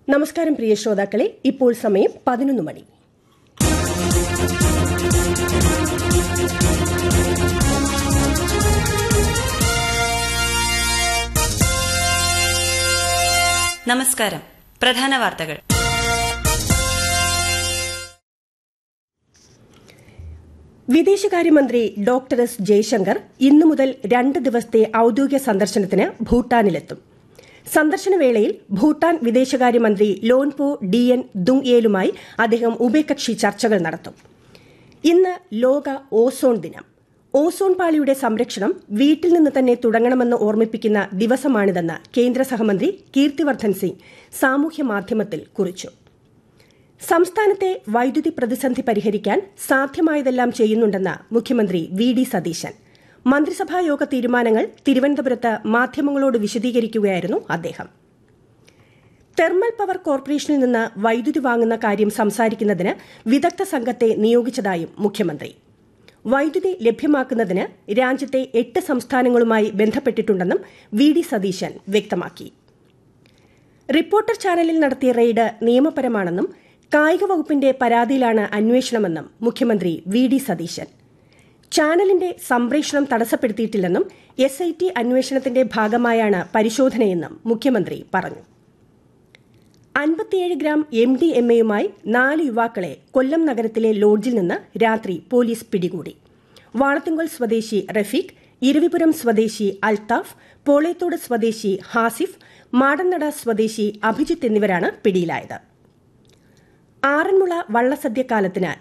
നമസ്കാരം പ്രിയ ശ്രോതാക്കളെ ഇപ്പോൾ സമയം പതിനൊന്ന് മണി നമസ്കാരം പ്രധാന വാർത്തകൾ വിദേശകാര്യമന്ത്രി ഡോക്ടർ എസ് ജയശങ്കർ ഇന്നു മുതൽ രണ്ട് ദിവസത്തെ ഔദ്യോഗിക സന്ദർശനത്തിന് ഭൂട്ടാനിലെത്തും സന്ദർശനവേളയിൽ ഭൂട്ടാൻ വിദേശകാര്യമന്ത്രി ലോൻപോ ഡി എൻ ദുങ്യേലുമായി അദ്ദേഹം ഉഭയകക്ഷി ചർച്ചകൾ നടത്തും ഇന്ന് ലോക ഓസോൺ ദിനം ഓസോൺ പാളിയുടെ സംരക്ഷണം വീട്ടിൽ നിന്ന് തന്നെ തുടങ്ങണമെന്ന് ഓർമ്മിപ്പിക്കുന്ന ദിവസമാണിതെന്ന് കേന്ദ്ര സഹമന്ത്രി കീർത്തിവർദ്ധൻ സിംഗ് സാമൂഹ്യ മാധ്യമത്തിൽ കുറിച്ചു സംസ്ഥാനത്തെ വൈദ്യുതി പ്രതിസന്ധി പരിഹരിക്കാൻ സാധ്യമായതെല്ലാം ചെയ്യുന്നുണ്ടെന്ന് മുഖ്യമന്ത്രി വി ഡി സതീശൻ മന്ത്രിസഭാ യോഗ തീരുമാനങ്ങൾ തിരുവനന്തപുരത്ത് മാധ്യമങ്ങളോട് വിശദീകരിക്കുകയായിരുന്നു അദ്ദേഹം തെർമൽ പവർ കോർപ്പറേഷനിൽ നിന്ന് വൈദ്യുതി വാങ്ങുന്ന കാര്യം സംസാരിക്കുന്നതിന് വിദഗ്ധ സംഘത്തെ നിയോഗിച്ചതായും മുഖ്യമന്ത്രി വൈദ്യുതി ലഭ്യമാക്കുന്നതിന് രാജ്യത്തെ എട്ട് സംസ്ഥാനങ്ങളുമായി ബന്ധപ്പെട്ടിട്ടുണ്ടെന്നും വി ഡി സതീശൻ വ്യക്തമാക്കി റിപ്പോർട്ടർ ചാനലിൽ നടത്തിയ റെയ്ഡ് നിയമപരമാണെന്നും കായിക വകുപ്പിന്റെ പരാതിയിലാണ് അന്വേഷണമെന്നും മുഖ്യമന്ത്രി വി ഡി സതീശൻ ചാനലിന്റെ സംപ്രേഷണം തടസ്സപ്പെടുത്തിയിട്ടില്ലെന്നും എസ് ഐ ടി അന്വേഷണത്തിന്റെ ഭാഗമായാണ് പരിശോധനയെന്നും മുഖ്യമന്ത്രി പറഞ്ഞു അൻപത്തിയേഴ് ഗ്രാം എം ഡി എം എയുമായി നാല് യുവാക്കളെ കൊല്ലം നഗരത്തിലെ ലോഡ്ജിൽ നിന്ന് രാത്രി പോലീസ് പിടികൂടി വാളത്തുങ്കൽ സ്വദേശി റഫീഖ് ഇരവിപുരം സ്വദേശി അൽത്താഫ് പോളേത്തോട് സ്വദേശി ഹാസിഫ് മാടന്നട സ്വദേശി അഭിജിത്ത് എന്നിവരാണ് പിടിയിലായത് ആറന്മുള വള്ളസദ്യക്കാലത്തിന്